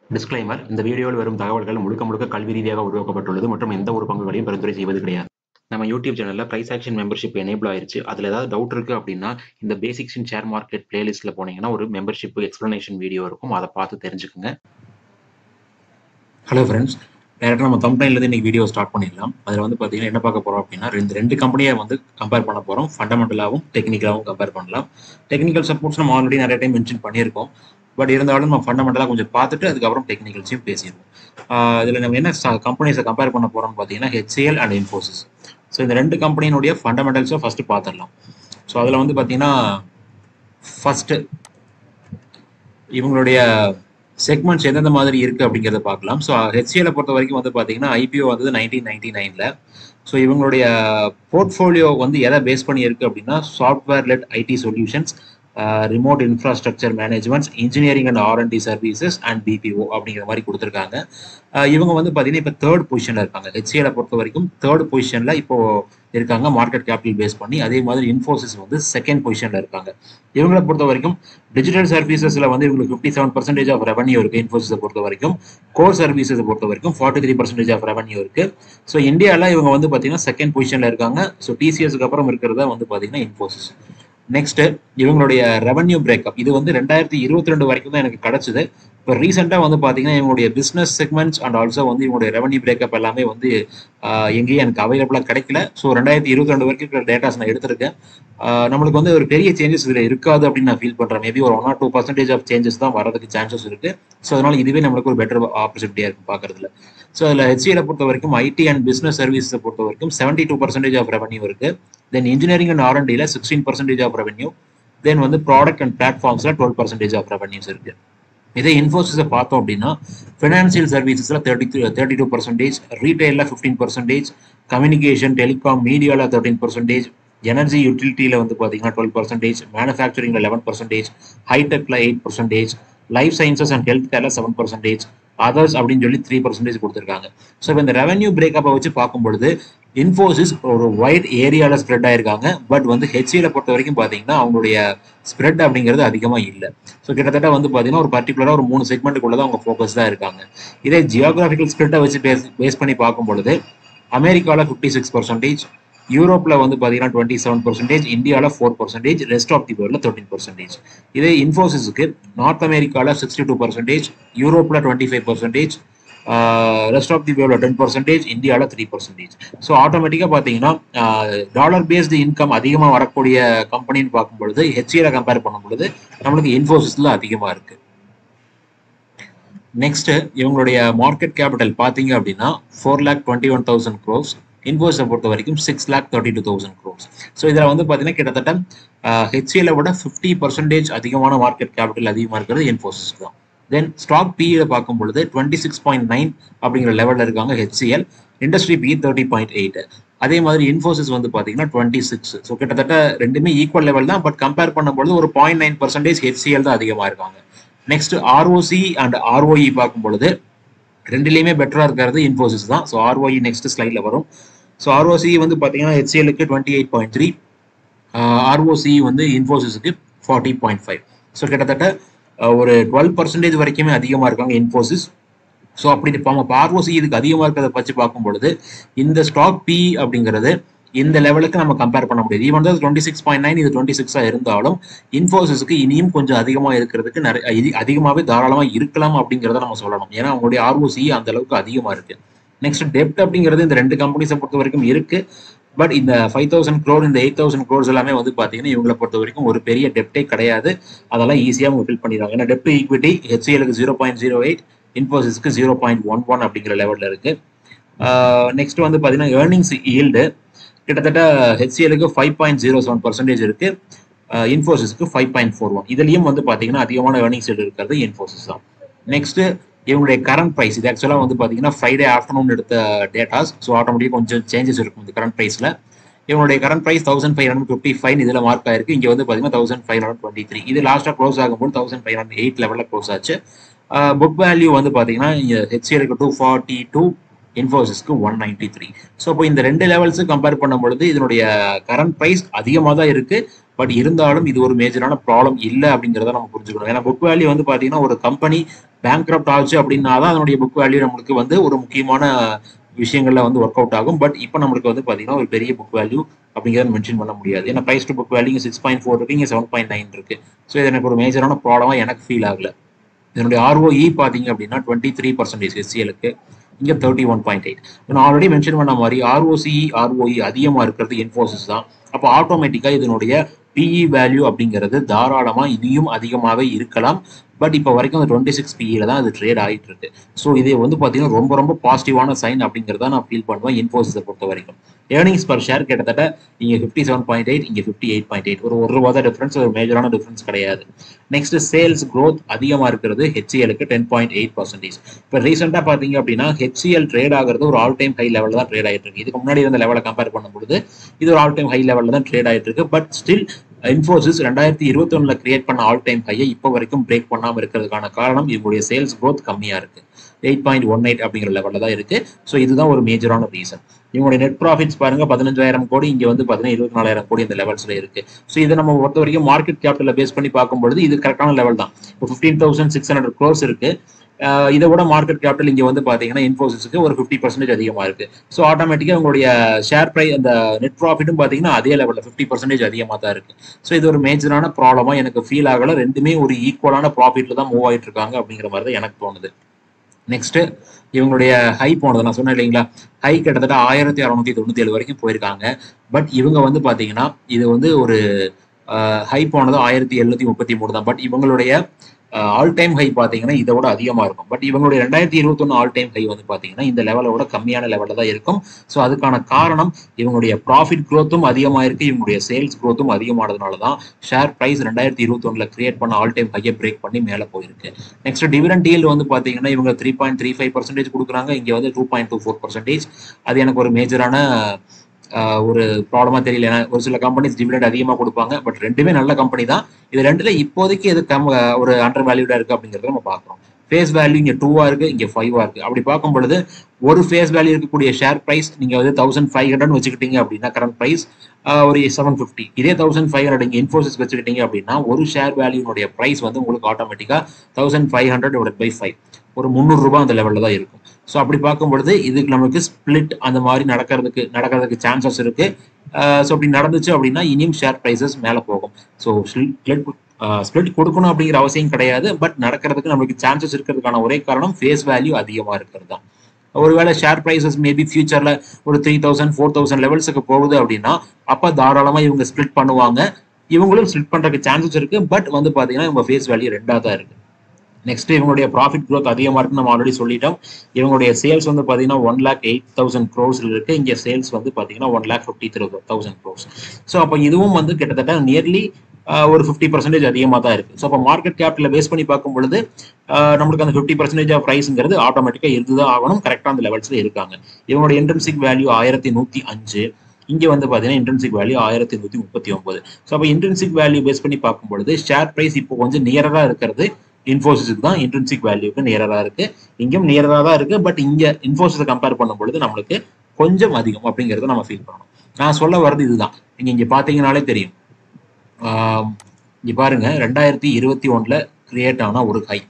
Disclaimer இந்த வீடியோவில் வரும் தகவல்கள் முழுக்க முழுக்க கல்வி ரீதியாக உருவாக்கப்பட்டுள்ளது மற்றும் எந்த ஒரு பங்குகளையும் பரிந்துரை செய்வது கிடையாது நம்ம யூடியூப் சேனலில் ப்ரைஸ் ஆக்ஷன் மெம்பர்ஷிப் எனேபிள் ஆயிருச்சு அதில் ஏதாவது டவுட் இருக்குது அப்படின்னா இந்த பேசிக்ஸ் இன் ஷேர் மார்க்கெட் பிளேலிஸ்ட்டில் போனீங்கன்னா ஒரு மெம்பர்ஷிப் எக்ஸ்ப்ளனேஷன் வீடியோ இருக்கும் அதை பார்த்து தெரிஞ்சுக்குங்க ஹலோ ஃப்ரெண்ட்ஸ் டேரக்டாக நம்ம கம்பெனிலேருந்து இன்னைக்கு வீடியோ ஸ்டார்ட் பண்ணிடலாம் அதில் வந்து பார்த்தீங்கன்னா என்ன பார்க்க போகிறோம் அப்படின்னா ரெண்டு ரெண்டு கம்பெனியை வந்து கம்பேர் பண்ண போகிறோம் ஃபண்டமெண்டலாகவும் டெக்னிக்கலாகவும் கம்பேர் பண்ணலாம் டெக்னிக்கல் சப்போர்ட்ஸ் நம்ம ஆல்ரெடி நிறைய டைம் மென்ஷன் பண்ணியிருக்கோம் பட் இருந்தாலும் நம்ம ஃபண்டமெண்டலாக கொஞ்சம் பார்த்துட்டு அதுக்கப்புறம் டெக்னிக்கல்ஸையும் பேசிடுவோம் இதில் நம்ம என்ன கம்பெனிஸை கம்பேர் பண்ண போகிறோம்னு பார்த்தீங்கன்னா ஹெச்சிஎல் அண்ட் இன்ஃபோசிஸ் ஸோ இந்த ரெண்டு கம்பெனியினுடைய ஃபண்டமெண்டல்ஸை ஃபஸ்ட்டு பார்த்துடலாம் ஸோ அதில் வந்து பார்த்தீங்கன்னா ஃபஸ்ட்டு இவங்களுடைய செக்மெண்ட்ஸ் எந்தெந்த மாதிரி இருக்குது அப்படிங்கிறத பார்க்கலாம் ஸோ ஹெச்சிஎலை பொறுத்த வரைக்கும் வந்து பார்த்தீங்கன்னா ஐபிஓ வந்தது நைன்டீன் நைன்டி நைனில் ஸோ இவங்களுடைய போர்ட்ஃபோலியோ வந்து எதை பேஸ் பண்ணி இருக்குது அப்படின்னா software led IT solutions remote infrastructure managements engineering and R and D services and BPO அப்படிங்கிற மாதிரி கொடுத்துருக்காங்க இவங்க வந்து பார்த்தீங்கன்னா இப்போ தேர்ட் பொசிஷனில் இருக்காங்க ஹெச்சிஎலை பொறுத்த வரைக்கும் தேர்ட் பொசிஷனில் இப்போ இருக்காங்க மார்க்கெட் கேபிட்டல் பேஸ் பண்ணி அதே மாதிரி இன்ஃபோசிஸ் வந்து செகண்ட் பொசிஷனில் இருக்காங்க இவங்களை பொறுத்த வரைக்கும் டிஜிட்டல் சர்வீசஸில் வந்து இவங்களுக்கு fifty seven percentage of revenue இருக்குது இன்ஃபோசிஸை பொறுத்த வரைக்கும் கோர் சர்வீசஸை பொறுத்த வரைக்கும் forty three percentage of revenue இருக்குது ஸோ இந்தியாவில் இவங்க வந்து பார்த்தீங்கன்னா செகண்ட் பொசிஷனில் இருக்காங்க ஸோ டிசிஎஸ்க்கு அப்புறம் இருக்கிறதா வந்து பார்த்தீங்கன்னா இன்ஃபோசிஸ் நெக்ஸ்ட் இவங்களுடைய ரெவன்யூ பிரேக்கப் இது வந்து ரெண்டாயிரத்தி இருபத்தி ரெண்டு வரைக்கும் தான் எனக்கு கிடைச்சது இப்போ ரீசெண்டாக வந்து பார்த்தீங்கன்னா இவங்களுடைய பிஸ்னஸ் செக்மெண்ட்ஸ் அண்ட் ஆல்சோ வந்து இவங்களுடைய ரெவன்யூ பிரேக்கப் எல்லாமே வந்து எங்கேயும் எனக்கு அவைலபிளாக கிடைக்கல ஸோ ரெண்டாயிரத்தி இருபத்தி ரெண்டு வரைக்கும் இருக்கிற டேட்டாஸ் நான் எடுத்திருக்கேன் நம்மளுக்கு வந்து ஒரு பெரிய சேஞ்சஸ் இதில் இருக்காது அப்படின்னு நான் ஃபீல் பண்ணுறேன் மேபி ஒரு one or two percentage of changes தான் வரதுக்கு சான்சஸ் இருக்குது ஸோ அதனால் இதுவே நம்மளுக்கு ஒரு பெட்டர் ஆப்பர்ச்சுனிட்டியாக இருக்கும் பார்க்குறதுல ஸோ அதில் ஹெச்சிஎலை பொறுத்த வரைக்கும் ஐடி அண்ட் பிஸ்னஸ் சர்வீஸை பொறுத்த வரைக்கும் seventy two percentage of revenue இருக்குது தென் இன்ஜினியரிங் அண்ட் ஆர்என்டியில் sixteen percentage of revenue then வந்து ப்ராடக்ட் அண்ட் பிளாட்ஃபார்ம்ஸில் டுவெல் பர்சன்டேஜ் ஆஃப் ரெவன்யூஸ் இருக்குது இதே இன்ஃபோசிஸை பார்த்தோம் அப்படின்னா ஃபினான்சியல் சர்வீசஸில் தேர்ட்டி தேர்ட்டி டூ பர்சன்டேஜ் ரீட்டைலில் ஃபிஃப்டீன் பர்சன்டேஜ் கம்யூனிகேஷன் டெலிகாம் மீடியாவில் தேர்ட்டின் பர்சன்டேஜ் எனர்ஜி யூட்டிலிட்டியில் வந்து பார்த்தீங்கன்னா டுவெல் பர்சன்டேஜ் மேனுஃபேக்சரிங்கில் லெவன் பர்சன்டேஜ் ஹைடெக்கில் eight percentage life sciences and health கேரில் செவன் பர்சன்டேஜ் அதர்ஸ் அப்படின்னு சொல்லி த்ரீ பர்சன்டேஜ் கொடுத்துருக்காங்க ஸோ இப்போ இந்த ரெவன்யூ பிரேக்கப்பை வச்சு பார்க்கும்பொழுது இன்ஃபோசிஸ் ஒரு வைட் ஏரியாவில் ஸ்ப்ரெட் ஆயிருக்காங்க பட் வந்து ஹெச்சியில் பொறுத்த வரைக்கும் பார்த்தீங்கன்னா அவங்களுடைய ஸ்ப்ரெட் அப்படிங்கிறது அதிகமாக இல்லை ஸோ கிட்டத்தட்ட வந்து பார்த்தீங்கன்னா ஒரு பர்டிகுலராக ஒரு மூணு செக்மெண்ட்டுக்குள்ள தான் அவங்க ஃபோக்கஸ் தான் இருக்காங்க இதே ஜியோகிராஃபிக்கல் ஸ்ப்ரெட்டை வச்சு பேஸ் பேஸ் பண்ணி பார்க்கும்பொழுது அமெரிக்காவில் ஃபிஃப்டி சிக்ஸ் பர்சன்டேஜ் யூரோப்பில் வந்து பார்த்தீங்கன்னா டுவெண்ட்டி செவன் பர்சன்டேஜ் இந்தியாவில் four percentage rest of the வேர்ல்டில் தேர்ட்டின் பர்சன்டேஜ் இதே இன்ஃபோசிஸுக்கு நார்த் அமெரிக்காவில் சிக்ஸ்டி டூ பர்சன்டேஜ் யூரோப்பில் twenty five percentage rest of the வேர்ல்டில் டென் பர்சன்டேஜ் இந்தியாவில் த்ரீ பர்சன்டேஜ் ஸோ ஆட்டோமேட்டிக்காக பார்த்தீங்கன்னா டாலர் பேஸ்டு இன்கம் அதிகமாக வரக்கூடிய கம்பெனின்னு பார்க்கும்பொழுது ஹெச்சியில் கம்பேர் பண்ணும்பொழுது நம்மளுக்கு இன்ஃபோசிஸில் அதிகமாக இருக்குது நெக்ஸ்ட் இவங்களுடைய மார்க்கெட் கேபிட்டல் பார்த்தீங்க அப்படின்னா four lakh twenty one thousand crores இன்ஃபோஸை பொறுத்த வரைக்கும் six lakh thirty two thousand crores so இதில் வந்து பார்த்தீங்கன்னா கிட்டத்தட்ட ஹெச்சிஎலை விட ஃபிஃப்டி பர்சன்டேஜ் அதிகமான மார்க்கெட் கேபிட்டல் அதிகமாக இருக்கிறது இன்ஃபோசிஸ் தான் தென் ஸ்டாக் பிஇல பார்க்கும் பொழுது டுவெண்ட்டி சிக்ஸ் பாயிண்ட் நைன் அப்படிங்கிற லெவலில் இருக்காங்க HCL industry P thirty point eight அதே மாதிரி இன்ஃபோசிஸ் வந்து பார்த்தீங்கன்னா டுவெண்ட்டி சிக்ஸ் ஸோ கிட்டத்தட்ட ரெண்டுமே ஈக்குவல் லெவல் தான் பட் கம்பேர் பண்ணும்பொழுது ஒரு பாயிண்ட் நைன் பர்சன்டேஜ் ஹெச்சிஎல் தான் அதிகமாக இருக்காங்க நெக்ஸ்ட் ஆர்ஓசி அண்ட் ஆர்ஓஇ பார்க்கும் பொழுது ரெண்டுலேயுமே பெட்டராக இருக்கிறது இன்ஃபோசிஸ் தான் ஸோ ஆர்ஓஇ நெக்ஸ்ட் ஸ்லைடில் வரும் ஸோ ஆர்ஓசி வந்து பார்த்தீங்கன்னா ஹெச்சிஎலுக்கு twenty eight point three ROC வந்து இன்ஃபோசிஸுக்கு ஃபார்ட்டி பாயிண்ட் ஃபைவ் ஸோ கிட்டத்தட்ட ஒரு டுவெல் பர்சன்டேஜ் வரைக்குமே அதிகமாக இருக்காங்க இன்ஃபோசிஸ் ஸோ அப்படி நம்ம ஆர்ஓசி இதுக்கு அதிகமாக இருக்கிறத வச்சு பார்க்கும் பொழுது இந்த ஸ்டாக் பி அப்படிங்கிறது இந்த லெவலுக்கு நம்ம கம்பேர் பண்ண முடியாது ஈவன் தான் டுவெண்ட்டி சிக்ஸ் பாயிண்ட் நைன் இது டுவெண்ட்டி சிக்ஸாக இருந்தாலும் இன்ஃபோசிஸ்க்கு இனியும் கொஞ்சம் அதிகமாக இருக்கிறதுக்கு நிறைய இது அதிகமாகவே தாராளமாக இருக்கலாம் அப்படிங்கிறத நம்ம சொல்லணும் ஏன்னா அவங்களுடைய ஆர்ஓசி அந்த அளவுக்கு அதிகமாக இருக்கு நெக்ஸ்ட் டெப்ட் அப்படிங்கிறது இந்த ரெண்டு கம்பெனிஸை பொறுத்த வரைக்கும் இருக்கு பட் இந்த ஃபைவ் தௌசண்ட் க்ரோர் இந்த எயிட் தௌசண்ட் க்ரோர்ஸ் எல்லாமே வந்து பார்த்தீங்கன்னா இவங்களை பொறுத்த வரைக்கும் ஒரு பெரிய டெப்டே கிடையாது அதெல்லாம் ஈஸியாக அவங்க ஃபில் பண்ணிடுவாங்க ஏன்னா டெப்ட் ஈக்விட்டி ஹெச்சிஎலுக்கு ஜீரோ பாயிண்ட் ஜீரோ எயிட் இன்ஃபோசிஸ்க்கு ஜீரோ பாயிண்ட் ஒன் ஒன் அப்படிங்கிற லெவலில் இருக்கு நெக்ஸ்ட் வந்து பார்த்தீங்கன்னா ஏர்னிங்ஸ் ஈல்டு கிட்டத்தட்ட ஹெச்சிஎலுக்கு five point zero seven percentage இருக்கு இன்ஃபோசிஸ்க்கு ஃபைவ் பாயிண்ட் ஃபோர் ஒன் இதுலேயும் வந்து பார்த்தீங்கன்னா அதிகமான ஏர்னிங்ஸ் இருக்கிறது இன்ஃபோசிஸ் தான் நெக்ஸ்ட் இவங்களுடைய கரண்ட் ப்ரைஸ் இது ஆக்சுவலாக வந்து பார்த்தீங்கன்னா ஃப்ரைடே ஆஃப்டர்நூன் எடுத்த டேட்டாஸ் ஸோ ஆட்டோமேட்டிக் கொஞ்சம் சேஞ்சஸ் இருக்கும் இந்த கரண்ட் ப்ரைஸில் இவங்களுடைய current price thousand five hundred fifty five இதில் மார்க் ஆயிருக்கு இங்கே வந்து பார்த்தீங்கன்னா thousand five hundred twenty three இது லாஸ்ட்டாக க்ளோஸ் ஆகும்போது தௌசண்ட் ஃபைவ் ஹண்ட்ரட் எயிட் லெவலில் க்ளோஸ் ஆச்சு புக் வேல்யூ வந்து பார்த்தீங்கன்னா இங்கே ஹெச்சிஎலுக்கு டூ ஃபார்ட்டி டூ இன்ஃபோசிஸ்க்கு ஒன் நைன்டி த்ரீ ஸோ இப்போ இந்த ரெண்டு லெவல்ஸு கம்பேர் பண்ணும் பொழுது இதனுடைய கரண்ட் ப்ரைஸ் அதிகமாக தான் இருக்கு பட் இருந்தாலும் இது ஒரு மேஜரான ப்ராப்ளம் இல்லை அப்படிங்கிறத நம்ம புரிஞ்சுக்கணும் ஏன்னா புக் வேல்யூ வந்து பார்த்தீங்கன்னா ஒரு கம்பெனி பேங்க் ஆச்சு அப்படின்னா தான் அதனுடைய புக் வேல்யூ நம்மளுக்கு வந்து ஒரு முக்கியமான விஷயங்கள்ல வந்து ஒர்க் அவுட் ஆகும் பட் இப்போ நம்மளுக்கு வந்து பார்த்தீங்கன்னா ஒரு பெரிய புக் வேல்யூ அப்படிங்கிறத மென்ஷன் பண்ண முடியாது ஏன்னா price to book value six point four இருக்கு இங்கே செவன் பாயிண்ட் நைன் இருக்கு ஸோ இது எனக்கு ஒரு மேஜரான ப்ராப்ளமாக எனக்கு ஃபீல் ஆகல இதனுடைய ஆர்ஓஇ பார்த்தீங்க அப்படின்னா டுவெண்ட்டி த்ரீ பர்சன்டேஜ் எஸ்சிஎலுக்கு இங்கே தேர்ட்டி ஒன் பாயிண்ட் எயிட் நான் ஆல்ரெடி மென்ஷன் பண்ண மாதிரி ஆர்ஓசிஇ ஆர்ஓஇ அதிகமாக இருக்கிறது இன்ஃபோசிஸ் தான் அப்போ ஆட்டோமேட்டிக்காக இதனுடைய பிஇ வேல்யூ அப்படிங்கிறது தாராளமாக இனியும் அதிகமாகவே இருக்கலாம் பட் இப்போ வரைக்கும் அந்த டுவெண்ட்டி சிக்ஸ் பிஇல தான் அது ட்ரேட் ஆகிட்டு இருக்கு ஸோ இது வந்து பார்த்தீங்கன்னா ரொம்ப ரொம்ப பாசிட்டிவான சைன் அப்படிங்கிறத நான் ஃபீல் பண்ணுவேன் இன்ஃபோசிஸை பொறுத்த வரைக்கும் ஏர்னிங்ஸ் பர் ஷேர் கிட்டத்தட்ட இங்கே ஃபிஃப்டி செவன் பாயிண்ட் எயிட் இங்கே ஃபிஃப்டி எயிட் பாயிண்ட் எயிட் ஒரு ஒரு ரூபா தான் டிஃபரன்ஸ் ஒரு மேஜரான டிஃபரன்ஸ் கிடையாது நெக்ஸ்ட் சேல்ஸ் க்ரோத் அதிகமாக இருக்கிறது ஹெச்சிஎலுக்கு டென் பாயிண்ட் எயிட் பர்சன்டேஜ் இப்போ ரீசெண்டாக பார்த்தீங்க அப்படின்னா ஹெச்சிஎல் ட்ரேட் ஆகிறது ஒரு ஆல் டைம் ஹை லெவலில் தான் ட்ரேட் ஆகிட்டு இருக்கு இதுக்கு முன்னாடி இருந்த லெவலை கம்பேர் பண்ணும்போது இது ஒரு ஆல் டைம் ஹை லெவலில் தான் ட்ரேட் ஆகிட்டு இருக்கு பட் ஸ்டில் இன்ஃபோசிஸ் ரெண்டாயிரத்தி இருபத்தி ஒன்னுல கிரியேட் பண்ண ஆல் டைம் ஹையை இப்போ வரைக்கும் பிரேக் பண்ணாமல் இருக்கிறதுக்கான காரணம் இவங்களுடைய சேல்ஸ் க்ரோத் கம்மியாக இருக்கு எயிட் பாயிண்ட் ஒன் எயிட் அப்படிங்கிற லெவலில் தான் இருக்கு ஸோ இதுதான் ஒரு மேஜரான ரீசன் இவங்களுடைய நெட் ப்ராஃபிட்ஸ் பாருங்க பதினஞ்சாயிரம் கோடி இங்க வந்து பார்த்தீங்கன்னா இருபத்தி நாலாயிரம் கோடி இந்த லெவல்ஸ்ல இருக்கு ஸோ இதை நம்ம பொறுத்த வரைக்கும் மார்க்கெட் கேபிட்டல பேஸ் பண்ணி பார்க்கும்பொழுது இது கரெக்டான லெவல் தான் இப்போ fifteen thousand six hundred crores இருக்கு இதை விட மார்க்கெட் கேபிட்டல் இங்கே வந்து பார்த்தீங்கன்னா இன்ஃபோசிஸ்க்கு ஒரு ஃபிஃப்டி பர்சன்டேஜ் அதிகமாக இருக்கு ஸோ ஆட்டோமேட்டிக்காக உங்களுடைய ஷேர் ப்ரைஸ் அந்த நெட் ப்ராஃபிட்டும் பார்த்தீங்கன்னா அதே லெவலில் ஃபிஃப்டி பர்சன்டேஜ் அதிகமாக தான் இருக்கு ஸோ இது ஒரு மேஜரான ப்ராப்ளமாக எனக்கு ஃபீல் ஆகல ரெண்டுமே ஒரு ஈக்குவலான ப்ராஃபிட்ல தான் மூவ் ஆயிட்டு இருக்காங்க அப்படிங்கிற மாதிரி தான் எனக்கு தோணுது நெக்ஸ்ட் இவங்களுடைய ஹை போனது நான் சொன்னேன் இல்லைங்களா ஹை கிட்டத்தட்ட ஆயிரத்தி அறுநூத்தி தொண்ணூத்தி ஏழு வரைக்கும் போயிருக்காங்க பட் இவங்க வந்து பாத்தீங்கன்னா இது வந்து ஒரு ஹை போனது ஆயிரத்தி எழுநூத்தி முப்பத்தி மூணு தான் பட் இவங்களுடைய ஆல் டைம் ஹை பார்த்தீங்கன்னா இதை விட அதிகமாக இருக்கும் பட் இவங்களுடைய ரெண்டாயிரத்தி இருபத்தொன்னு ஆல் டைம் ஹை வந்து பார்த்தீங்கன்னா இந்த லெவலோட கம்மியான லெவலில் தான் இருக்கும் ஸோ அதுக்கான காரணம் இவங்களுடைய ப்ராஃபிட் க்ரோத்தும் அதிகமாக இருக்கு இவங்களுடைய சேல்ஸ் க்ரோத்தும் அதிகமானதுனால தான் ஷேர் ப்ரைஸ் ரெண்டாயிரத்தி இருபத்தொன்னுல கிரியேட் பண்ண ஆல் டைம் ஹையை பிரேக் பண்ணி மேலே போயிருக்கு நெக்ஸ்ட் டிவிடெண்ட் டீல் வந்து பார்த்தீங்கன்னா இவங்க three point three five percentage கொடுக்குறாங்க இங்கே வந்து two point two four percentage அது எனக்கு ஒரு மேஜரான ஒரு ப்ராப்ளமா தெரியல ஏன்னா ஒரு சில கம்பெனிஸ் டிவிடெண்ட் அதிகமாக கொடுப்பாங்க பட் ரெண்டுமே நல்ல கம்பெனி தான் இது ரெண்டுல இப்போதைக்கு எது கம் ஒரு அண்டர் வேல்யூடா இருக்கு அப்படிங்கறத நம்ம பார்க்குறோம் ஃபேஸ் வேல்யூ இங்கே டூவா இருக்கு இங்கே ஃபைவா இருக்கு அப்படி பார்க்கும் பொழுது ஒரு ஃபேஸ் வேல்யூ இருக்கக்கூடிய ஷேர் பிரைஸ் நீங்க வந்து தௌசண்ட் ஃபைவ் ஹண்ட்ரட் வச்சுக்கிட்டீங்க அப்படின்னா கரண்ட் பிரைஸ் ஒரு செவன் ஃபிஃப்டி இதே தௌசண்ட் ஃபைவ் ஹண்ட்ரட் இங்கே இன்ஃபோசிஸ் வச்சுக்கிட்டீங்க அப்படின்னா ஒரு ஷேர் வேல்யூனுடைய பிரைஸ் வந்து உங்களுக்கு ஆட்டோமேட்டிக்கா thousand five hundred by five ஒரு முந்நூறு ரூபாய் அந்த லெவலில் தான் இருக்கும் ஸோ அப்படி பார்க்கும் பொழுது இதுக்கு நமக்கு ஸ்பிளிட் அந்த மாதிரி நடக்கிறதுக்கு நடக்கிறதுக்கு சான்சஸ் இருக்கு ஸோ அப்படி நடந்துச்சு அப்படின்னா இனியும் ஷேர் ப்ரைஸஸ் மேலே போகும் ஸோ ஸ்பிளிட் ஸ்பிளிட் கொடுக்கணும் அப்படிங்கிற அவசியம் கிடையாது பட் நடக்கிறதுக்கு நமக்கு சான்சஸ் இருக்கிறதுக்கான ஒரே காரணம் ஃபேஸ் வேல்யூ அதிகமாக இருக்கிறது தான் ஒருவேளை ஷேர் ப்ரைஸஸ் மேபி ஃபியூச்சர்ல ஒரு த்ரீ தௌசண்ட் ஃபோர் தௌசண்ட் லெவல்ஸுக்கு போகுது அப்படின்னா அப்போ தாராளமாக இவங்க ஸ்பிளிட் பண்ணுவாங்க இவங்களும் ஸ்பிளிட் பண்றதுக்கு சான்சஸ் இருக்கு பட் வந்து பாத்தீங்கன்னா இவங்க ஃபேஸ் வேல்யூ ரெண்டா தான் இருக்கு நெக்ஸ்ட் இவங்களுடைய ப்ராஃபிட் க்ரோத் அதிகமாக இருக்குன்னு நம்ம ஆல்ரெடி சொல்லிட்டோம் இவங்களுடைய சேல்ஸ் வந்து பார்த்தீங்கன்னா one lakh eight thousand crores இருக்கு இங்கே சேல்ஸ் வந்து பார்த்தீங்கன்னா one lakh fifty three thousand crores so அப்போ இதுவும் வந்து கிட்டத்தட்ட நியர்லி ஒரு ஃபிஃப்டி பர்சன்டேஜ் அதிகமாக தான் இருக்கு ஸோ அப்போ மார்க்கெட் கேபிட்டல பேஸ் பண்ணி பார்க்கும் பொழுது நம்மளுக்கு அந்த ஃபிஃப்டி பர்சன்டேஜ் ஆஃப் ப்ரைஸுங்கிறது ஆட்டோமேட்டிக்காக இருந்துதான் ஆகணும் கரெக்டாக அந்த லெவல்ஸ்ல இருக்காங்க இவங்களுடைய இன்டர்ன்சிக் வேல்யூ ஆயிரத்தி நூற்றி அஞ்சு இங்கே வந்து பார்த்தீங்கன்னா இன்டர்ன்சிக் வேல்யூ ஆயிரத்தி நூற்றி முப்பத்தி ஒன்பது ஸோ அப்போ இன்டர்ன்சிக் வேல்யூ பேஸ் பண்ணி பார்க்கும் பொழுது ஷேர் ப்ரைஸ் இப்போ கொஞ்சம் நியராக இருக்கிறது இன்ஃபோசிஸுக்கு தான் இன்ட்ரென்சிக் வேல்யூக்கு நியராக இருக்கு இங்கேயும் நியராக தான் இருக்கு பட் இங்க இன்ஃபோசிஸை கம்பேர் பண்ணும் பொழுது நம்மளுக்கு கொஞ்சம் அதிகம் அப்படிங்கிறத நம்ம ஃபீல் பண்ணணும் நான் சொல்ல வர்றது இதுதான் நீங்க இங்க பாத்தீங்கன்னாலே தெரியும் இங்க பாருங்க ரெண்டாயிரத்தி இருபத்தி ஒண்ணுல கிரியேட் ஆன ஒரு ஹை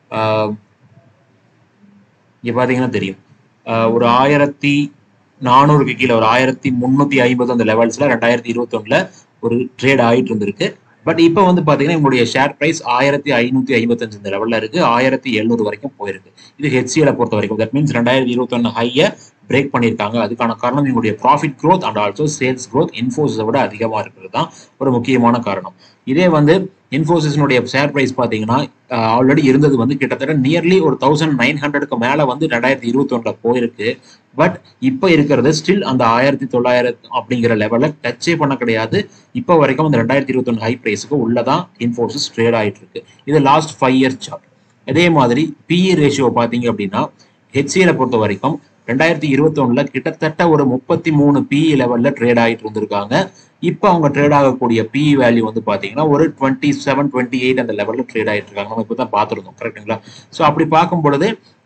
இங்க பாத்தீங்கன்னா தெரியும் ஒரு ஆயிரத்தி நானூறுக்கு கீழே ஒரு ஆயிரத்தி முன்னூத்தி ஐம்பது அந்த லெவல்ஸ்ல ரெண்டாயிரத்தி இருபத்தி ஒண்ணுல ஒரு ட்ரேட் ஆயிட்டு இருந்திருக்கு பட் இப்போ வந்து பாத்தீங்கன்னா உங்களுடைய ஷேர் பிரைஸ் ஆயிரத்தி ஐநூத்தி ஐம்பத்தஞ்சு இந்த லெவல்ல இருக்கு ஆயிரத்தி எழுநூறு வரைக்கும் போயிருக்கு இது ஹெச்சிஎல பொறுத்த வரைக்கும் தட் மீன்ஸ் ரெண்டாயிரத்தி இருபத்தி ஒன்னு ஹைய பிரேக் பண்ணியிருக்காங்க அதுக்கான காரணம் உங்களுடைய profit growth and also sales growth இன்ஃபோசிஸை விட அதிகமாக இருக்கிறது தான் ஒரு முக்கியமான காரணம் இதே வந்து இன்ஃபோசிஸ்னுடைய ஷேர் ப்ரைஸ் பார்த்தீங்கன்னா ஆல்ரெடி இருந்தது வந்து கிட்டத்தட்ட நியர்லி ஒரு தௌசண்ட் நைன் ஹண்ட்ரட்க்கு மேலே வந்து ரெண்டாயிரத்தி இருபத்தி ஒன்றில் போயிருக்கு பட் இப்போ இருக்கிறது ஸ்டில் அந்த ஆயிரத்தி தொள்ளாயிரத்து அப்படிங்கிற லெவலில் டச்சே பண்ண கிடையாது இப்போ வரைக்கும் அந்த ரெண்டாயிரத்தி இருபத்தொன்று ஹை ப்ரைஸுக்கு உள்ளதான் இன்ஃபோசிஸ் ட்ரேட் ஆகிட்டு இருக்கு இது லாஸ்ட் ஃபைவ் இயர்ஸ் சார்ட் அதே மாதிரி பிஇ ரேஷியோ பார்த்தீங்க அப்படின்னா ஹெச்சிஎல பொறுத்த வரைக்கும் ரெண்டாயிரத்தி இருபத்தி ஒண்ணுல கிட்டத்தட்ட ஒரு முப்பத்தி மூணு பிஇ லெவல்ல ட்ரேட் ஆகிட்டு இருந்திருக்காங்க இப்போ அவங்க ட்ரேட் ஆகக்கூடிய பிஇ வேல்யூ வந்து பாத்தீங்கன்னா ஒரு டுவெண்ட்டி செவன் டுவெண்ட்டி எயிட் அந்த லெவல்ல ட்ரேட் ஆகிட்டு இருக்காங்க நம்ம இப்போ தான் பார்த்துருந்தோம் கரெக்டுங்களா ஸோ அப்படி பார்க்கும் பொழுது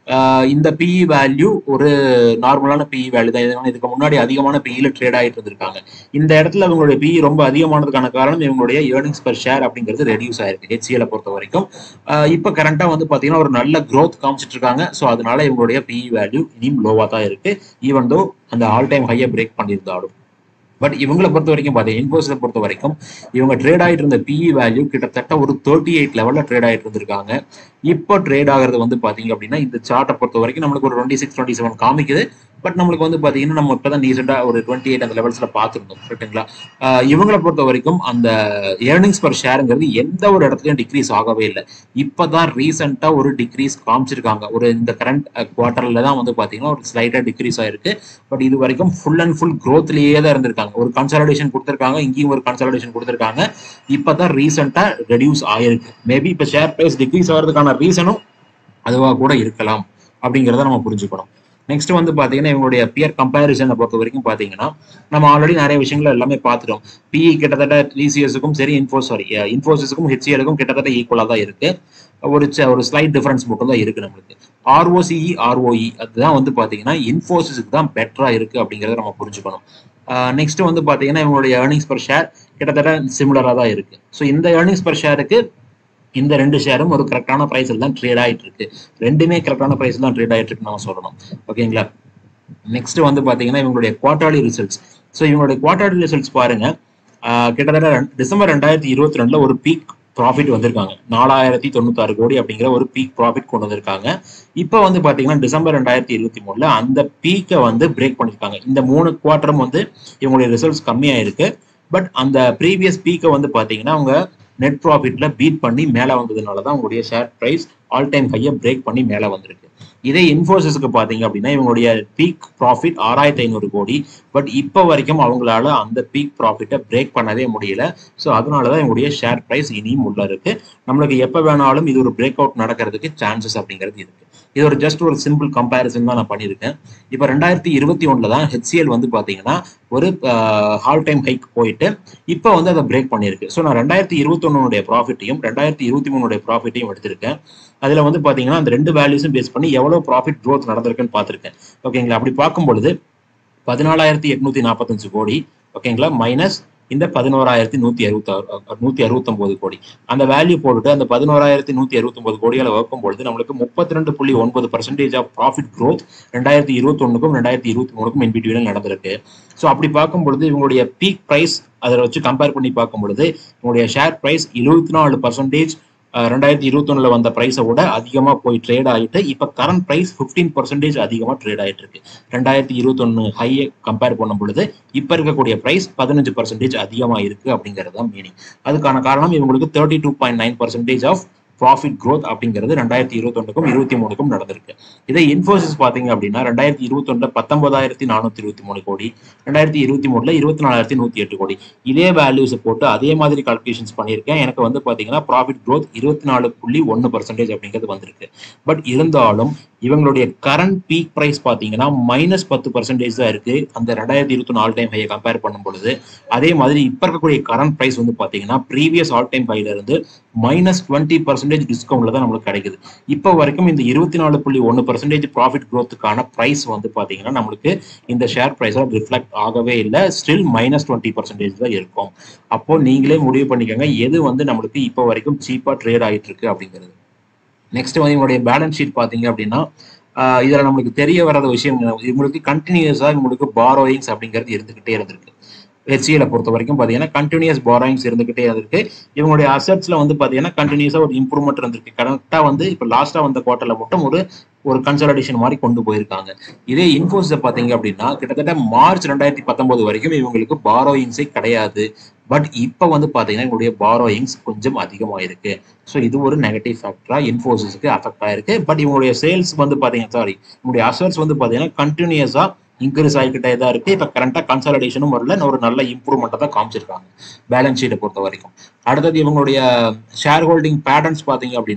ஆஹ் இந்த பிஇ வேல்யூ ஒரு நார்மலான பிஇ வேல்யூ தான் இது- இதுக்கு முன்னாடி அதிகமான பிஇல ட்ரேட் ஆகிட்டு இருந்திருக்காங்க இந்த இடத்துல இவங்களுடைய பிஇ ரொம்ப அதிகமானதுக்கான காரணம் இவங்களுடைய ஏர்னிங்ஸ் per ஷேர் அப்படிங்கிறது ரெடியூஸ் ஆயிருக்கு ஹெச்சிஎல பொறுத்த வரைக்கும் ஆஹ் இப்போ கரண்டா வந்து பாத்தீங்கன்னா ஒரு நல்ல growth காமிச்சிட்டு இருக்காங்க ஸோ அதனால இவங்களுடைய பிஇ வேல்யூ இனியும் லோவா தான் இருக்கு ஈவன் தோ அந்த ஆல் டைம் ஹையை பிரேக் பண்ணியிருந்தாலும் பட் இவங்களை பொறுத்த வரைக்கும் பார்த்தீங்க இன்ஃபோசிஸை பொறுத்த வரைக்கும் இவங்க ட்ரேட் ஆகிட்டு இருந்த பிஇ வேல்யூ கிட்டத்தட்ட ஒரு தேர்ட்டி எயிட் லெவலில் ட்ரேட் ஆகிட்டு இருந்திருக்காங்க இப்போ ட்ரேட் ஆகிறது வந்து பார்த்தீங்க அப்படின்னா இந்த சார்ட்டை பொறுத்த வரைக்கும் நம்மளுக்கு ஒரு டுவெண்ட்டி சிக்ஸ் டுவெண்ட்டி செவன் காமிக்குது பட் நம்மளுக்கு வந்து பார்த்தீங்கன்னா நம்ம இப்போ தான் ரீசெண்டாக ஒரு டுவெண்ட்டி எயிட் அந்த லெவல்ஸில் பார்த்துருந்தோம் கரெக்ட்டுங்களா ஆஹ் இவங்களை பொறுத்த வரைக்கும் அந்த ஏர்னிங்ஸ் பர் ஷேருங்கிறது எந்த ஒரு இடத்துலையும் டிக்ரீஸ் ஆகவே இல்லை இப்போ தான் ரீசெண்டாக ஒரு டிக்ரீஸ் காமிச்சிருக்காங்க ஒரு இந்த கரண்ட் குவார்ட்டரில் தான் வந்து பார்த்தீங்கன்னா ஒரு ஸ்லைட்டாக டிக்ரீஸ் ஆயிருக்கு பட் இது வரைக்கும் ஃபுல் அண்ட் ஃபுல் க்ரோத்லேயே தான் இருந்திருக்காங்க ஒரு கன்சல்டேஷன் கொடுத்துருக்காங்க இங்கேயும் ஒரு கன்சல்டேஷன் கொடுத்துருக்காங்க இப்போ தான் ரீசெண்டாக ரெடியூஸ் ஆயிருக்கு மேபி இப்போ ஷேர் ப்ரைஸ் டிக்ரீஸ் ஆகிறதுக்கான ரீசனும் அதுவாக கூட இருக்கலாம் அப்படிங்கிறத நம்ம புரிஞ்சுக்கணும் நெக்ஸ்ட் வந்து பார்த்தீங்கன்னா இவங்களுடைய பியர் கம்பேரிசனை பொறுத்த வரைக்கும் பார்த்தீங்கன்னா நம்ம ஆல்ரெடி நிறைய விஷயங்கள் எல்லாமே பார்த்துட்டோம் பிஇ கிட்டத்தட்ட டிசிஎஸ்க்கும் சரி இன்ஃபோ சாரி இன்ஃபோசிஸுக்கும் ஹெச்சிஎலுக்கும் கிட்டத்தட்ட ஈக்குவலாக தான் இருக்கு ஒரு ச- ஒரு ஸ்லைட் டிஃபரன்ஸ் மட்டும் தான் இருக்கு நம்மளுக்கு ஆர்ஓசிஇ ஆர்ஓஇ அதுதான் வந்து பார்த்தீங்கன்னா இன்ஃபோசிஸுக்கு தான் பெட்டரா இருக்கு அப்படிங்கிறத நம்ம புரிஞ்சுக்கணும் நெக்ஸ்ட் வந்து பார்த்தீங்கன்னா இவங்களுடைய ஏர்னிங்ஸ் per ஷேர் கிட்டத்தட்ட சிமிலராக தான் இருக்கு ஸோ இந்த ஏர்னிங்ஸ் per ஷேருக்கு இந்த ரெண்டு ஷேரும் ஒரு கரெக்டான ப்ரைஸில் தான் ட்ரேட் ஆயிட்டு இருக்கு ரெண்டுமே கரெக்டான ப்ரைஸ் தான் ட்ரேட் ஆயிட்டு இருக்குன்னு நம்ம சொல்லணும் ஓகேங்களா நெக்ஸ்ட் வந்து பாத்தீங்கன்னா இவங்களுடைய குவார்டர்லி ரிசல்ட்ஸ் ஸோ இவங்களுடைய குவார்டர்லி ரிசல்ட்ஸ் பாருங்க ஆஹ் கிட்டத்தட்ட ரெண்டு- டிசம்பர் ரெண்டாயிரத்தி இருபத்தி ரெண்டுல ஒரு பீக் ப்ராஃபிட் வந்திருக்காங்க நாலாயிரத்தி தொண்ணூத்தாறு கோடி அப்படிங்கிற ஒரு பீக் ப்ராஃபிட் கொண்டு வந்திருக்காங்க இப்போ வந்து பாத்தீங்கன்னா டிசம்பர் ரெண்டாயிரத்தி இருபத்தி மூணுல அந்த பீக்கை வந்து பிரேக் பண்ணிருக்காங்க இந்த மூணு குவார்ட்டரும் வந்து இவங்களுடைய ரிசல்ட்ஸ் கம்மியா இருக்கு பட் அந்த ப்ரீவியஸ் பீக்கை வந்து பாத்தீங்கன்னா அவங்க நெட் ப்ராஃபிட்ல பீட் பண்ணி மேலே வந்ததுனால தான் உங்களுடைய ஷேர் ப்ரைஸ் ஆல் டைம் ஹையை பிரேக் பண்ணி மேலே வந்திருக்கு இதே இன்ஃபோசிஸ்க்கு பார்த்தீங்க அப்படின்னா இவங்களுடைய பீக் ப்ராஃபிட் ஆறாயிரத்தி ஐநூறு கோடி பட் இப்போ வரைக்கும் அவங்களால அந்த பீக் ப்ராஃபிட்டை பிரேக் பண்ணவே முடியல ஸோ அதனால தான் இவங்களுடைய ஷேர் ப்ரைஸ் இனியும் உள்ள இருக்கு நம்மளுக்கு எப்போ வேணாலும் இது ஒரு பிரேக் அவுட் நடக்கிறதுக்கு சான்சஸ் அப்படிங்கிறது இருக்கு இது ஒரு ஜஸ்ட் ஒரு சிம்பிள் கம்பேரிசன் தான் நான் பண்ணியிருக்கேன் இப்போ ரெண்டாயிரத்தி இருபத்தி ஒன்றில் தான் ஹெச்சிஎல் வந்து பார்த்தீங்கன்னா ஒரு ஹால் டைம் ஹைக் போயிட்டு இப்போ வந்து அதை பிரேக் பண்ணியிருக்கு ஸோ நான் ரெண்டாயிரத்தி இருபத்தொன்னுடைய ப்ராஃபிட்டையும் ரெண்டாயிரத்தி இருபத்தி மூணுடைய ப்ராஃபிட்டையும் எடுத்திருக்கேன் அதில் வந்து பார்த்தீங்கன்னா அந்த ரெண்டு வேல்யூஸும் பேஸ் பண்ணி எவ்வளோ ப்ராஃபிட் க்ரோத் நடந்திருக்குன்னு பார்த்துருக்கேன் ஓகேங்களா அப்படி பார்க்கும் பொழுது பதினாலாயிரத்தி எட்நூத்தி நாற்பத்தஞ்சு கோடி ஓகேங்களா மைனஸ் இந்த பதினோராயிரத்தி நூத்தி அறுபத்தாறு நூத்தி அறுபத்தொன்பது கோடி அந்த வேல்யூ போட்டுட்டு அந்த பதினோராயிரத்தி நூத்தி அறுபத்தொன்பது கோடியால வகுக்கும் பொழுது நம்மளுக்கு முப்பத்தி ரெண்டு புள்ளி ஒன்பது பர்சன்டேஜ் ஆஃப் ப்ராஃபிட் க்ரோத் ரெண்டாயிரத்தி இருபத்தொன்னுக்கும் ரெண்டாயிரத்தி இருபத்தி மூணுக்கும் இன் பிட்வீனில் நடந்திருக்கு ஸோ அப்படி பார்க்கும் பொழுது இவங்களுடைய பீக் ப்ரைஸ் அதை வச்சு கம்பேர் பண்ணி பார்க்கும் பொழுது இவங்களுடைய ஷேர் ப்ரைஸ் இருபத்தி நாலு பர்சன்டேஜ் ரெண்டாயிரத்தி இருபத்தொன்னுல வந்த ப்ரைஸை விட அதிகமாக போய் ட்ரேட் ஆகிட்டு இப்போ கரண்ட் ப்ரைஸ் ஃபிஃப்டீன் பர்சன்டேஜ் அதிகமாக ட்ரேட் ஆகிட்டு இருக்கு ரெண்டாயிரத்தி இருபத்தொன்னு ஹையை கம்பேர் பண்ணும் பொழுது இப்போ இருக்கக்கூடிய ப்ரைஸ் பதினஞ்சு பர்சன்டேஜ் அதிகமாக இருக்கு அப்படிங்கிறது தான் மீனிங் அதுக்கான காரணம் இவங்களுக்கு thirty two point nine percentage of profit growth அப்படிங்கிறது ரெண்டாயிரத்தி இருபத்தொன்னுக்கும் இருபத்தி மூணுக்கும் நடந்திருக்கு இதே இன்ஃபோசிஸ் பார்த்தீங்க அப்படின்னா ரெண்டாயிரத்தி இருபத்தொன்னுல பத்தொன்பதாயிரத்தி நானூற்றி இருபத்தி மூணு கோடி ரெண்டாயிரத்தி இருபத்தி மூணுல இருபத்தி நாலாயிரத்தி நூற்றி எட்டு கோடி இதே வேல்யூஸை போட்டு அதே மாதிரி கால்குலேஷன்ஸ் பண்ணியிருக்கேன் எனக்கு வந்து பார்த்தீங்கன்னா ப்ராஃபிட் க்ரோத் இருபத்தி நாலு புள்ளி ஒன்று பர்சன்டேஜ் அப்படிங்கிறது வந்திருக்கு பட் இருந்தாலும் இவங்களுடைய கரண்ட் பீக் ப்ரைஸ் பார்த்தீங்கன்னா மைனஸ் பத்து பர்சன்டேஜ் தான் இருக்கு அந்த ரெண்டாயிரத்தி இருபத்தி நாலு டைம் ஹையை கம்பேர் பண்ணும் பொழுது அதே மாதிரி இப்போ இருக்கக்கூடிய கரண்ட் ப்ரைஸ் வந்து பார்த்தீங்கன்னா ப்ரீவியஸ் ஆல் டைம் ஹைல இருந்து மைனஸ் டுவெண்ட்டி பர்சன்டேஜ் டிஸ்கவுண்ட்ல தான் நம்மளுக்கு கிடைக்குது இப்போ வரைக்கும் இந்த இருபத்தி நாலு புள்ளி ஒன்று பர்சன்டேஜ் ப்ராஃபிட் க்ரோத்துக்கான ப்ரைஸ் வந்து பார்த்தீங்கன்னா நம்மளுக்கு இந்த ஷேர் ப்ரைஸில் ரிஃப்ளெக்ட் ஆகவே இல்லை ஸ்டில் மைனஸ் டுவெண்ட்டி பர்சன்டேஜ் தான் இருக்கும் அப்போ நீங்களே முடிவு பண்ணிக்கோங்க எது வந்து நம்மளுக்கு இப்போ வரைக்கும் சீப்பாக ட்ரேட் ஆகிட்டு இருக்கு அப்படிங்கிறது நெக்ஸ்ட் வந்து இவங்களுடைய பேலன்ஸ் ஷீட் பார்த்தீங்க அப்படின்னா ஆஹ் இதுல நம்மளுக்கு தெரிய வராத விஷயம் என்ன? இவங்களுக்கு கண்டினியூஸா இவங்களுக்கு பாரோயிங்ஸ் அப்படிங்கிறது இருந்துகிட்டே இருந்திருக்கு ஹெச்சிஎல பொறுத்த வரைக்கும் பார்த்தீங்கன்னா கண்டினியூஸ் பாரோயிங்ஸ் இருந்துகிட்டே இருக்கு இவங்களுடைய அசட்ஸ்ல வந்து பார்த்தீங்கன்னா கண்டினியூஸா ஒரு இம்ப்ரூவ்மெண்ட் இருந்திருக்கு கரெக்டாக வந்து இப்போ லாஸ்டா வந்த குவார்ட்டர்ல மட்டும் ஒரு ஒரு கன்சல்டேஷன் மாதிரி கொண்டு போயிருக்காங்க இதே இன்ஃபோசிஸை பார்த்தீங்க அப்படின்னா கிட்டத்தட்ட மார்ச் ரெண்டாயிரத்தி பத்தொன்பது வரைக்கும் இவங்களுக்கு பாரோயிங்ஸே கிடையாது பட் இப்போ வந்து பார்த்தீங்கன்னா இவங்களுடைய பாரோயிங்ஸ் கொஞ்சம் அதிகமாக இருக்கு ஸோ இது ஒரு நெகட்டிவ் ஃபேக்டரா இன்ஃபோசிஸ்க்கு அஃபெக்ட் ஆயிருக்கு பட் இவங்களுடைய சேல்ஸ் வந்து பார்த்தீங்கன்னா சாரி இவங்களுடைய அசட்ஸ் வந்து பார்த்தீங்கன்னா கண்டினியூஸா இன்க்ரீஸ் ஆகிக்கிட்டே தான் இருக்கு இப்போ கரண்டா கன்சல்டேஷனும் வரல ஒரு நல்ல இம்ப்ரூவ்மெண்ட்டை தான் காமிச்சிருக்காங்க பேலன்ஸ் ஷீட்டை பொறுத்த வரைக்கும் அடுத்தது இவங்களுடைய ஷேர் ஹோல்டிங் பேட்டர்ன்ஸ் பார்த்தீங்க அப்படின்னா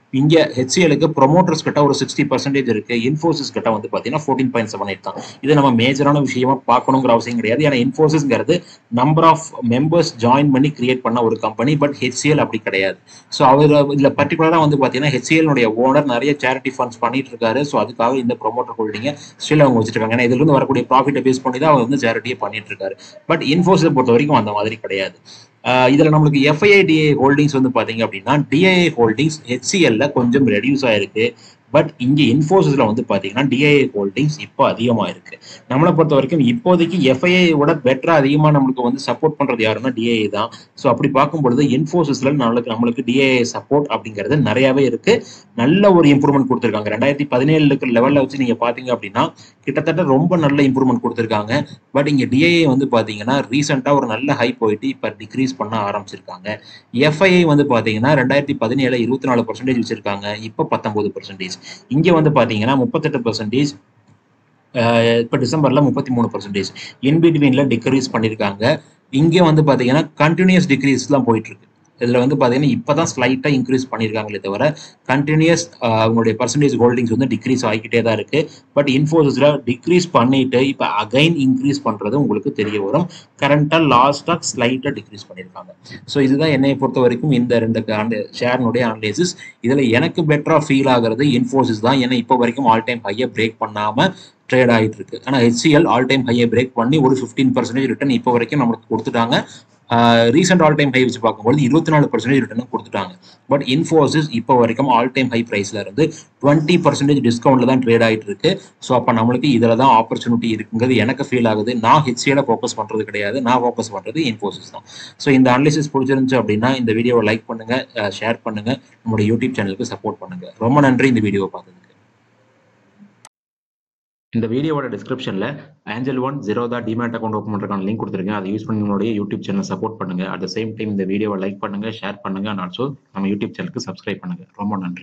இங்க ஹெச்சிஎலுக்கு ப்ரொமோட்டர்ஸ் கிட்ட ஒரு சிக்ஸ்டி பர்சன்டேஜ் இருக்கு இன்ஃபோசிஸ் கிட்ட வந்து பாத்தீங்கன்னா ஃபோர்டீன் பாயிண்ட் செவன் எயிட் தான் இது நம்ம மேஜரான விஷயமா பார்க்கணுங்கிற அவசியம் கிடையாது ஏன்னா இன்ஃபோசிஸ்ங்கிறது நம்பர் ஆஃப் மெம்பர்ஸ் ஜாயின் பண்ணி கிரியேட் பண்ண ஒரு கம்பெனி பட் ஹெச்சிஎல் அப்படி கிடையாது ஸோ அவர் இதுல பர்டிகுலரா வந்து பாத்தீங்கன்னா ஹெச்சிஎல் ஓனர் நிறைய சேரிட்டி ஃபண்ட்ஸ் பண்ணிட்டு இருக்காரு ஸோ அதுக்காக இந்த ப்ரொமோட்டர் ஹோல்டிங்க ஸ்டில் அவங்க வச்சிருக்காங்க ஏன்னா இதுல இருந்து வரக்கூடிய ப்ராஃபிட்டை பேஸ் பண்ணி தான் அவர் வந்து சேரிட்டியை பண்ணிட்டு இருக்காரு பட் இன்ஃபோசிஸை பொறுத்த வரைக்கும் அந்த மாதிரி கிடையாது ஆஹ் இதுல நம்மளுக்கு எஃப்ஐஐடிஏ ஹோல்டிங்ஸ் வந்து பாத்தீங்க அப்படின்னா டிஐஏ ஹோல்டிங்ஸ் ஹெச்சிஎல்ல கொஞ்சம் ரெடியூஸ் ஆயிருக்கு பட் இங்க இன்ஃபோசிஸ்ல வந்து பாத்தீங்கன்னா டிஐஏ ஹோல்டிங்ஸ் இப்போ அதிகமா இருக்கு நம்மளை பொறுத்த வரைக்கும் இப்போதைக்கு எஃப்ஐஐ விட பெட்டரா அதிகமா நம்மளுக்கு வந்து சப்போர்ட் பண்றது யாருன்னா டிஐஏ தான் ஸோ அப்படி பார்க்கும் பொழுது இன்ஃபோசிஸ்ல நம்மளுக்கு நம்மளுக்கு டிஐஏ சப்போர்ட் அப்படிங்கிறது நிறையவே இருக்கு நல்ல ஒரு இம்ப்ரூவ்மெண்ட் கொடுத்துருக்காங்க ரெண்டாயிரத்தி பதினேழு இருக்கிற லெவல்ல வச்சு நீங்க பாத்தீங்க அப்படின்னா கிட்டத்தட்ட ரொம்ப நல்ல இம்ப்ரூவ்மெண்ட் கொடுத்துருக்காங்க பட் இங்க டிஐஏ வந்து பாத்தீங்கன்னா ரீசெண்டா ஒரு நல்ல ஹை போயிட்டு இப்ப டிக்ரீஸ் பண்ண ஆரம்பிச்சிருக்காங்க எஃப்ஐஐ வந்து பாத்தீங்கன்னா ரெண்டாயிரத்தி பதினேழு இருபத்தி நாலு பர்சன்டேஜ் வச்சிருக்காங்க இப்போ பத்தொன்பது பர்சன்டேஜ் இங்க வந்து பாத்தீங்கன்னா முப்பத்தெட்டு பர்சன்டேஜ் இப்போ டிசம்பர்ல முப்பத்தி மூணு பர்சன்டேஜ் இன்பிட்வீன்ல டிக்ரீஸ் பண்ணியிருக்காங்க இங்கே வந்து பாத்தீங்கன்னா கண்டினியூஸ் டிக்ரீஸ் தான் போயிட்டு இருக்கு இதுல வந்து பாத்தீங்கன்னா இப்பதான் ஸ்லைட்டா இன்க்ரீஸ் பண்ணியிருக்காங்களே தவிர கண்டினியூஸ் அவங்களுடைய பர்சன்டேஜ் ஹோல்டிங்ஸ் வந்து டிக்ரீஸ் ஆகிக்கிட்டே தான் இருக்கு பட் இன்ஃபோசிஸ்ல டிக்ரீஸ் பண்ணிட்டு இப்போ அகைன் இன்க்ரீஸ் பண்றது உங்களுக்கு தெரிய வரும் கரண்டா லாஸ்டா ஸ்லைட்டா டிக்ரீஸ் பண்ணியிருக்காங்க ஸோ இதுதான் என்னை பொறுத்த வரைக்கும் இந்த ரெண்டு ஷேர்னுடைய அனலைசிஸ் இதுல எனக்கு பெட்டரா ஃபீல் ஆகுறது இன்ஃபோசிஸ் தான் ஏன்னா இப்போ வரைக்கும் ஆல் டைம் ஹையை பிரேக் பண்ணாம ட்ரேட் ஆகிட்டு இருக்கு ஆனால் ஹெச்சிஎல் ஆல் டைம் ஹையை பிரேக் பண்ணி ஒரு ஃபிஃப்டீன் பர்சன்டேஜ் ரிட்டர்ன் இப்போ வரைக்கும் நம்மளுக்கு கொடுத்துட்டாங்க ரீசெண்ட் ஆல் டைம் ஹை வச்சு பார்க்கும்போது இருபத்தி நாலு பர்சன்டேஜ் ரிட்டர்னும் கொடுத்துட்டாங்க பட் இன்ஃபோசிஸ் இப்போ வரைக்கும் ஆல் டைம் ஹை ப்ரைஸ்ல இருந்து டுவெண்ட்டி பர்சன்டேஜ் டிஸ்கவுண்ட்ல தான் ட்ரேட் ஆகிட்டு இருக்கு ஸோ அப்போ நம்மளுக்கு இதில் தான் ஆப்பர்ச்சுனிட்டி இருக்குங்கிறது எனக்கு ஃபீல் ஆகுது நான் ஹெச்சிஎல ஃபோக்கஸ் பண்ணுறது கிடையாது நான் ஃபோக்கஸ் பண்ணுறது இன்ஃபோசிஸ் தான் ஸோ இந்த அனலிசிஸ் பிடிச்சிருந்துச்சு அப்படின்னா இந்த வீடியோவை லைக் பண்ணுங்க ஷேர் பண்ணுங்க நம்மளோட யூடியூப் சேனலுக்கு சப்போர்ட் பண்ணுங்க ரொம்ப நன்றி இந்த வீடியோவை பார்த்ததுக்கு இந்த வீடியோவோட டிஸ்கிரிப்ஷனில் Angel One Zerodha demat account open பண்ணுறதுக்கான லிங்க் கொடுத்துருக்கேன் அதை யூஸ் பண்ணி உங்களுடைய யூடியூப் சேனல் சப்போர்ட் பண்ணுங்க அட் த சேம் டைம் இந்த வீடியோவை லைக் பண்ணுங்க ஷேர் பண்ணுங்க அண்ட் ஆல்சோ நம்ம யூடியூப் சேனலுக்கு சப்ஸ்கிரைப் பண்ணுங்க ரொம்ப நன்றி